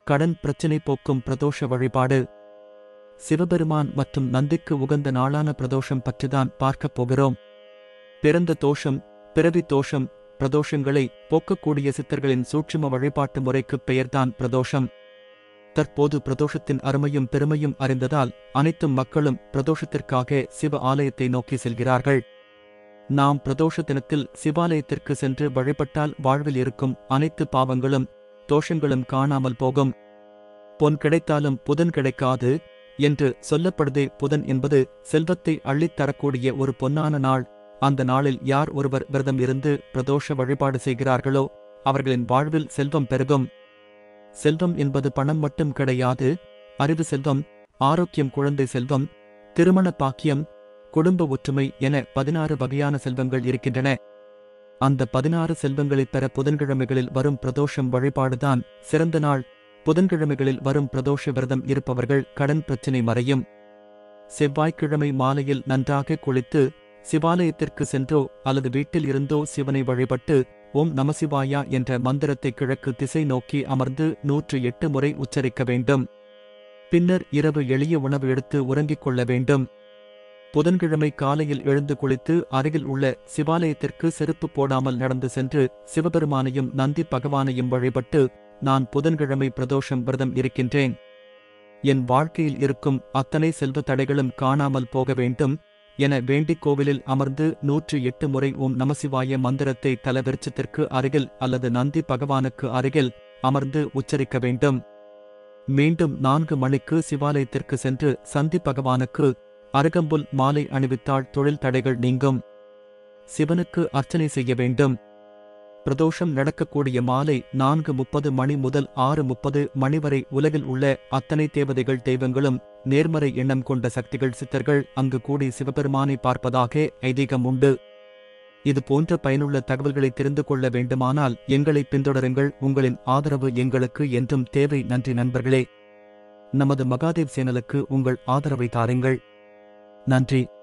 கடன் பிரச்சினை போக்கும் பிரதோஷ வழிபாடு சிவபெருமான் மற்றும் நந்திக்கு உகந்த நாளான பிரதோஷம் பற்றிதான் பார்க்கப் போகிறோம் பிறந்த தோஷம் பிறவி தோஷம் பிரதோஷங்களை போக்கக்கூடிய சித்தர்களின் சூட்சும வழிபாட்டு முறைக்குப் பெயர்தான் பிரதோஷம் தற்போது பிரதோஷத்தின் அருமையும் பெருமையும் அறிந்ததால் அனைத்து மக்களும் பிரதோஷத்திற்காக சிவ ஆலயத்தை நோக்கி செல்கிறார்கள் நாம் பிரதோஷ தினத்தில் சிவாலயத்திற்கு சென்று வழிபட்டால் வாழ்வில் இருக்கும் அனைத்து பாவங்களும் தோஷங்களும் காணாமல் போகும் பொன் கிடைத்தாலும் புதன் கிடைக்காது என்று சொல்லப்படுதே புதன் என்பது செல்வத்தை அள்ளித் தரக்கூடிய ஒரு பொன்னான நாள் அந்த நாளில் யார் ஒருவர் விரதம் இருந்து பிரதோஷ வழிபாடு செய்கிறார்களோ அவர்களின் வாழ்வில் செல்வம் பெருகும் செல்வம் என்பது பணம் மட்டும் கிடையாது அறிவு செல்வம் ஆரோக்கியம் குழந்தை செல்வம் திருமண பாக்கியம் குடும்ப ஒற்றுமை என பதினாறு வகையான செல்வங்கள் இருக்கின்றன அந்த பதினாறு செல்வங்களைப் பெற புதன்கிழமைகளில் வரும் பிரதோஷம் வழிபாடுதான் சிறந்த நாள் புதன்கிழமைகளில் வரும் பிரதோஷ விரதம் இருப்பவர்கள் கடன் பிரச்சினை மறையும் செவ்வாய்க்கிழமை மாலையில் நன்றாக குளித்து சிவாலயத்திற்கு சென்றோ அல்லது வீட்டில் இருந்தோ சிவனை வழிபட்டு ஓம் நமசிவாயா என்ற மந்திரத்தை கிழக்கு திசை நோக்கி அமர்ந்து நூற்று எட்டு முறை உச்சரிக்க வேண்டும் பின்னர் இரவு எளிய உணவு எடுத்து உறங்கிக் கொள்ள வேண்டும் புதன்கிழமை காலையில் எழுந்து குளித்து அருகில் உள்ள சிவாலயத்திற்கு செருப்பு போடாமல் நடந்து சென்று சிவபெருமானையும் நந்தி பகவானையும் வழிபட்டு நான் புதன்கிழமை பிரதோஷம் விரதம் இருக்கின்றேன் என் வாழ்க்கையில் இருக்கும் அத்தனை செல்வ தடைகளும் காணாமல் போக வேண்டும் என வேண்டிக் கோவிலில் அமர்ந்து நூற்று எட்டு முறை ஓம் நமசிவாய மந்திரத்தை தலவிருச்சத்திற்கு அருகில் அல்லது நந்தி பகவானுக்கு அருகில் அமர்ந்து உச்சரிக்க வேண்டும் மீண்டும் நான்கு மணிக்கு சிவாலயத்திற்கு சென்று சந்தி பகவானுக்கு அருகம்புல் மாலை அணிவித்தால் தொழில் தடைகள் நீங்கும் சிவனுக்கு அர்ச்சனை செய்ய வேண்டும் பிரதோஷம் நடக்கக்கூடிய மாலை நான்கு முப்பது மணி முதல் ஆறு முப்பது மணி வரை உலகில் உள்ள அத்தனை தேவதைகள் தெய்வங்களும் நேர்மறை எண்ணம் கொண்ட சக்திகள் சித்தர்கள் அங்கு கூடி சிவபெருமானை பார்ப்பதாக ஐதீகம் உண்டு இது போன்ற பயனுள்ள தகவல்களை தெரிந்து கொள்ள வேண்டுமானால் எங்களை பின்தொடருங்கள் உங்களின் ஆதரவு எங்களுக்கு என்றும் தேவை நன்றி நண்பர்களே நமது மகாதேவ் சேனலுக்கு உங்கள் ஆதரவை தாருங்கள் நன்றி